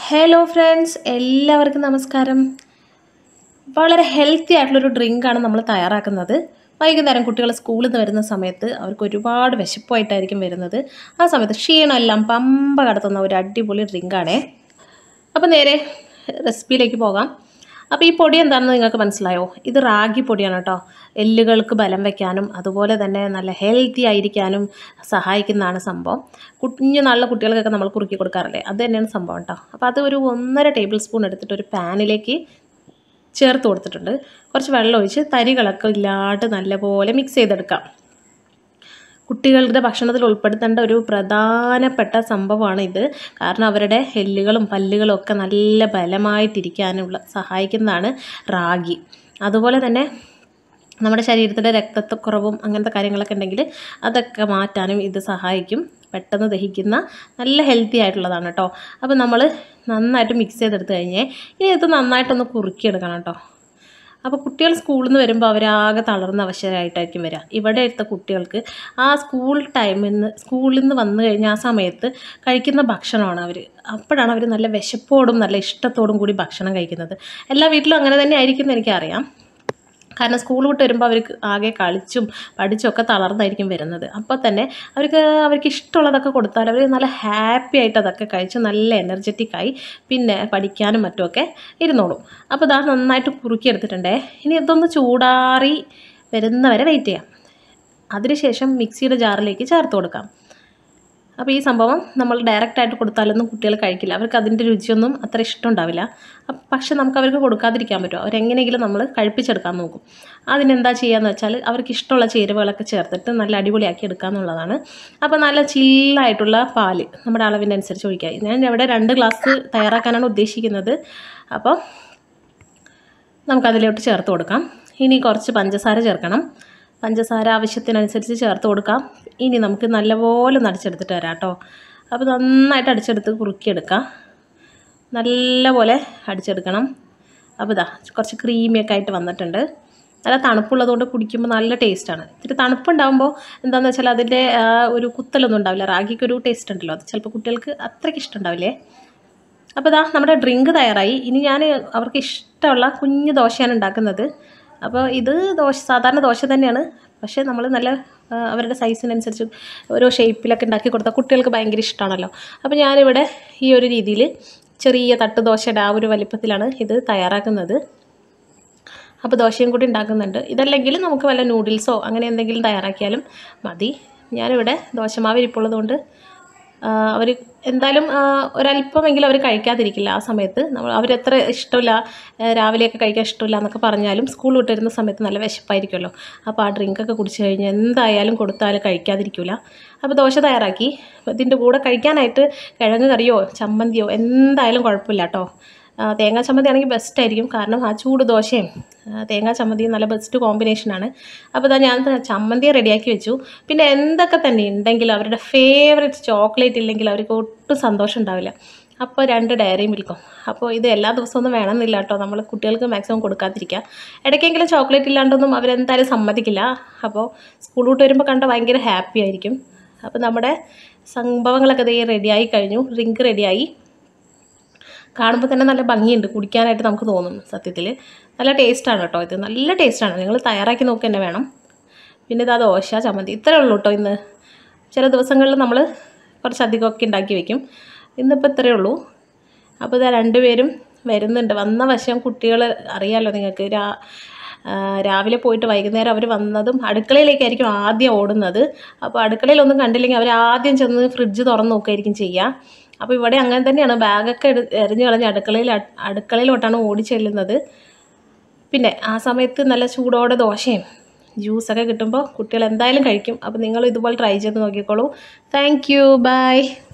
hello friends എല്ലാവർക്കും നമസ്കാരം വളരെ ഹെൽത്തി ആയിട്ടുള്ളൊരു ഡ്രിങ്കാണ് നമ്മൾ തയ്യാറാക്കുന്നത് വൈകുന്നേരം കുട്ടികൾ സ്കൂളിൽ നിന്ന് വരുന്ന സമയത്ത് അവർക്ക് ഒരുപാട് വിശപ്പുമായിട്ടായിരിക്കും വരുന്നത് ആ സമയത്ത് ക്ഷീണമെല്ലാം പമ്പ കടത്തുന്ന ഒരു അടിപൊളി ഡ്രിങ്കാണേ അപ്പോൾ നേരെ റെസിപ്പിയിലേക്ക് പോകാം അപ്പോൾ ഈ പൊടി എന്താണെന്ന് നിങ്ങൾക്ക് മനസ്സിലായോ ഇത് റാഗി പൊടിയാണ് കേട്ടോ എല്ലുകൾക്ക് ബലം വയ്ക്കാനും അതുപോലെ തന്നെ നല്ല ഹെൽത്തി ആയിരിക്കാനും സഹായിക്കുന്നതാണ് സംഭവം കുഞ്ഞു നാളിലെ കുട്ടികൾക്കൊക്കെ നമ്മൾ കുറുക്കി കൊടുക്കാറില്ലേ അത് തന്നെയാണ് സംഭവം കേട്ടോ അപ്പോൾ അത് ഒരു ഒന്നര ടേബിൾ സ്പൂൺ എടുത്തിട്ട് ഒരു പാനിലേക്ക് ചേർത്ത് കൊടുത്തിട്ടുണ്ട് കുറച്ച് വെള്ളം ഒഴിച്ച് തരികളൊക്കെ ഇല്ലാണ്ട് നല്ലപോലെ മിക്സ് ചെയ്തെടുക്കാം കുട്ടികളുടെ ഭക്ഷണത്തിൽ ഉൾപ്പെടുത്തേണ്ട ഒരു പ്രധാനപ്പെട്ട സംഭവമാണ് ഇത് കാരണം അവരുടെ എല്ലുകളും പല്ലുകളും ഒക്കെ നല്ല ബലമായിട്ടിരിക്കാനുള്ള സഹായിക്കുന്നതാണ് റാഗി അതുപോലെ തന്നെ നമ്മുടെ ശരീരത്തിലെ രക്തക്കുറവും അങ്ങനത്തെ കാര്യങ്ങളൊക്കെ ഉണ്ടെങ്കിൽ അതൊക്കെ മാറ്റാനും ഇത് സഹായിക്കും പെട്ടെന്ന് ദഹിക്കുന്ന നല്ല ഹെൽത്തി ആയിട്ടുള്ളതാണ് കേട്ടോ അപ്പോൾ നമ്മൾ നന്നായിട്ട് മിക്സ് ചെയ്തെടുത്ത് കഴിഞ്ഞേ ഇനി ഇത് നന്നായിട്ടൊന്ന് കുറുക്കിയെടുക്കണം കേട്ടോ അപ്പോൾ കുട്ടികൾ സ്കൂളിൽ നിന്ന് വരുമ്പോൾ അവരാകെ തളർന്ന അവശരായിട്ടായിരിക്കും വരിക ഇവിടെ എടുത്ത കുട്ടികൾക്ക് ആ സ്കൂൾ ടൈമിൽ നിന്ന് സ്കൂളിൽ നിന്ന് വന്നു കഴിഞ്ഞാൽ ആ സമയത്ത് കഴിക്കുന്ന ഭക്ഷണമാണ് അവർ അപ്പോഴാണ് അവർ നല്ല വിശപ്പോടും നല്ല ഇഷ്ടത്തോടും കൂടി ഭക്ഷണം കഴിക്കുന്നത് എല്ലാ വീട്ടിലും അങ്ങനെ തന്നെ ആയിരിക്കും എന്ന് എനിക്കറിയാം കാരണം സ്കൂൾ വിട്ട് വരുമ്പോൾ അവർക്ക് ആകെ കളിച്ചും പഠിച്ചും ഒക്കെ തളർന്നായിരിക്കും വരുന്നത് അപ്പോൾ തന്നെ അവർക്ക് അവർക്ക് ഇഷ്ടമുള്ളതൊക്കെ കൊടുത്താൽ അവർ നല്ല ഹാപ്പി ആയിട്ട് അതൊക്കെ കഴിച്ച് നല്ല എനർജറ്റിക് ആയി പിന്നെ പഠിക്കാനും മറ്റുമൊക്കെ ഇരുന്നോളും അപ്പോൾ ഇതാ നന്നായിട്ട് കുറുക്കി എടുത്തിട്ടുണ്ടേ ഇനി ഇതൊന്ന് ചൂടാറി വരുന്നവരെ വെയിറ്റ് ചെയ്യാം അതിനുശേഷം മിക്സിയുടെ ജാറിലേക്ക് ചേർത്ത് കൊടുക്കാം അപ്പോൾ ഈ സംഭവം നമ്മൾ ഡയറക്റ്റായിട്ട് കൊടുത്താലൊന്നും കുട്ടികൾ കഴിക്കില്ല അവർക്ക് അതിൻ്റെ രുചിയൊന്നും അത്ര ഇഷ്ടം ഉണ്ടാവില്ല അപ്പം പക്ഷെ നമുക്ക് അവർക്ക് കൊടുക്കാതിരിക്കാൻ പറ്റുമോ അവരെങ്ങനെയെങ്കിലും നമ്മൾ കഴിപ്പിച്ചെടുക്കാൻ നോക്കും അതിനെന്താ ചെയ്യാന്ന് വെച്ചാൽ അവർക്ക് ഇഷ്ടമുള്ള ചേരുവകളൊക്കെ ചേർത്തിട്ട് നല്ല അടിപൊളിയാക്കി എടുക്കുക എന്നുള്ളതാണ് അപ്പോൾ നല്ല ചില്ലായിട്ടുള്ള പാല് നമ്മുടെ അളവിനനുസരിച്ച് ഒഴിക്കുക ഞാൻ ഇവിടെ രണ്ട് ഗ്ലാസ് തയ്യാറാക്കാനാണ് ഉദ്ദേശിക്കുന്നത് അപ്പോൾ നമുക്കതിലോട്ട് ചേർത്ത് കൊടുക്കാം ഇനി കുറച്ച് പഞ്ചസാര ചേർക്കണം പഞ്ചസാര ആവശ്യത്തിനനുസരിച്ച് ചേർത്ത് കൊടുക്കാം ഇനി നമുക്ക് നല്ലപോലെ നടിച്ചെടുത്തിട്ട് വരാം കേട്ടോ അപ്പോൾ നന്നായിട്ട് അടിച്ചെടുത്ത് കുറുക്കിയെടുക്കാം നല്ലപോലെ അടിച്ചെടുക്കണം അപ്പോൾ ഇതാ കുറച്ച് ക്രീമിയൊക്കെ ആയിട്ട് വന്നിട്ടുണ്ട് നല്ല തണുപ്പുള്ളതുകൊണ്ട് കുടിക്കുമ്പോൾ നല്ല ടേസ്റ്റാണ് ഇത്തിരി തണുപ്പുണ്ടാകുമ്പോൾ എന്താണെന്ന് വെച്ചാൽ അതിൻ്റെ ആ, ഒരു കുത്തലൊന്നും ഉണ്ടാവില്ല റാഗിക്ക് ഒരു ടേസ്റ്റ് ഉണ്ടല്ലോ അത് ചിലപ്പോൾ കുട്ടികൾക്ക് അത്രയ്ക്ക് ഇഷ്ടമുണ്ടാവില്ലേ അപ്പോൾ ഇതാ നമ്മുടെ ഡ്രിങ്ക് തയ്യാറായി ഇനി ഞാൻ അവർക്ക് ഇഷ്ടമുള്ള കുഞ്ഞു ദോശയാണ് ഉണ്ടാക്കുന്നത് അപ്പോൾ ഇത് ദോശ സാധാരണ ദോശ തന്നെയാണ് പക്ഷേ നമ്മൾ നല്ല ആ, അവരുടെ സൈസിനനുസരിച്ച് ഓരോ ഷേപ്പിലൊക്കെ ഉണ്ടാക്കി കൊടുത്താൽ കുട്ടികൾക്ക് ഭയങ്കര ഇഷ്ടമാണല്ലോ അപ്പോൾ ഞാനിവിടെ ഈ ഒരു രീതിയിൽ ചെറിയ തട്ട് ദോശയുടെ ആ ഒരു വലിപ്പത്തിലാണ് ഇത് തയ്യാറാക്കുന്നത് അപ്പോൾ ദോശയും കൂടി ഉണ്ടാക്കുന്നുണ്ട് ഇതല്ലെങ്കിൽ നമുക്ക് വല്ല നൂഡിൽസോ അങ്ങനെ എന്തെങ്കിലും തയ്യാറാക്കിയാലും മതി ഞാനിവിടെ ദോശമാവ് ഇരിപ്പുള്ളതുകൊണ്ട് അവർ എന്തായാലും ആ, ഒരല്പമെങ്കിലും അവർ കഴിക്കാതിരിക്കില്ല ആ സമയത്ത് നമ്മൾ അവരെത്ര ഇഷ്ടമില്ല ആ, രാവിലെയൊക്കെ കഴിക്കാൻ ഇഷ്ടമില്ല എന്നൊക്കെ പറഞ്ഞാലും സ്കൂൾ വിട്ട് വരുന്ന സമയത്ത് നല്ല വിശപ്പായിരിക്കുമല്ലോ അപ്പോൾ ആ ഡ്രിങ്കൊക്കെ കുടിച്ച് കഴിഞ്ഞ് എന്തായാലും കൊടുത്താലും കഴിക്കാതിരിക്കില്ല അപ്പോൾ ദോശ തയ്യാറാക്കി അപ്പോൾ ഇതിൻ്റെ കൂടെ കഴിക്കാനായിട്ട് കിഴങ്ങ് കറിയോ ചമ്മന്തിയോ എന്തായാലും കുഴപ്പമില്ല കേട്ടോ ആ, തേങ്ങാ ചമ്മന്തി ആണെങ്കിൽ ബെസ്റ്റ് ആയിരിക്കും കാരണം ആ ചൂട് ദോശയും ആ, തേങ്ങാ ചമ്മന്തിയും നല്ല ബെസ്റ്റ് കോമ്പിനേഷനാണ് അപ്പോൾ ഇതാ ഞാൻ ത- ചമ്മന്തി റെഡിയാക്കി വെച്ചു പിന്നെ എന്തൊക്കെ തന്നെ ഉണ്ടെങ്കിലും അവരുടെ ഫേവറേറ്റ് ചോക്ലേറ്റ് ഇല്ലെങ്കിൽ അവർക്ക് ഒട്ടും സന്തോഷം ഉണ്ടാവില്ല അപ്പോൾ രണ്ട് ഡയറി മിൽക്കും അപ്പോൾ ഇത് എല്ലാ ദിവസവും ഒന്നും വേണമെന്നില്ല കേട്ടോ നമ്മൾ കുട്ടികൾക്ക് മാക്സിമം കൊടുക്കാതിരിക്കുക ഇടയ്ക്കെങ്കിലും ചോക്ലേറ്റ് ഇല്ലാണ്ടൊന്നും അവരെന്തായാലും സമ്മതിക്കില്ല അപ്പോൾ സ്കൂൾ വിട്ട് വരുമ്പോൾ കണ്ട ഭയങ്കര ഹാപ്പി ആയിരിക്കും അപ്പോൾ നമ്മുടെ സംഭവങ്ങളൊക്കെ ദേ റെഡിയായി കഴിഞ്ഞു ഡ്രിങ്ക് റെഡിയായി കാണുമ്പോൾ തന്നെ നല്ല ഭംഗിയുണ്ട് കുടിക്കാനായിട്ട് നമുക്ക് തോന്നും സത്യത്തിൽ നല്ല ടേസ്റ്റാണ് കേട്ടോ ഇത് നല്ല ടേസ്റ്റാണ് നിങ്ങൾ തയ്യാറാക്കി നോക്കുക തന്നെ വേണം പിന്നെ ഇതാ ദോശ ചമ്മന്തി ഇത്രയേ ഉള്ളൂ കേട്ടോ ഇന്ന് ചില ദിവസങ്ങളിൽ നമ്മൾ കുറച്ചധികമൊക്കെ ഉണ്ടാക്കി വെക്കും ഇന്നിപ്പോൾ ഇത്രയേ ഉള്ളൂ അപ്പോൾ ഇതാ രണ്ടുപേരും വരുന്നുണ്ട് വന്ന വശം കുട്ടികൾ അറിയാമല്ലോ നിങ്ങൾക്ക് രാ ആ, രാവിലെ പോയിട്ട് വൈകുന്നേരം അവർ വന്നതും അടുക്കളയിലേക്കായിരിക്കും ആദ്യം ഓടുന്നത് അപ്പോൾ അടുക്കളയിലൊന്നും കണ്ടില്ലെങ്കിൽ അവർ ആദ്യം ചെന്ന് ഫ്രിഡ്ജ് തുറന്ന് നോക്കുകയായിരിക്കും ചെയ്യുക അപ്പോൾ ഇവിടെ അങ്ങനെ തന്നെയാണ് ബാഗൊക്കെ എടു എറിഞ്ഞ് കളഞ്ഞ് അടുക്കളയിൽ അട്- അടുക്കളയിലോട്ടാണ് ഓടി ചെല്ലുന്നത് പിന്നെ ആ സമയത്ത് നല്ല ചൂടോടെ ദോശയും ജ്യൂസൊക്കെ കിട്ടുമ്പോൾ കുട്ടികൾ എന്തായാലും കഴിക്കും അപ്പോൾ നിങ്ങൾ ഇതുപോലെ ട്രൈ ചെയ്ത് നോക്കിക്കോളൂ താങ്ക് യു ബൈ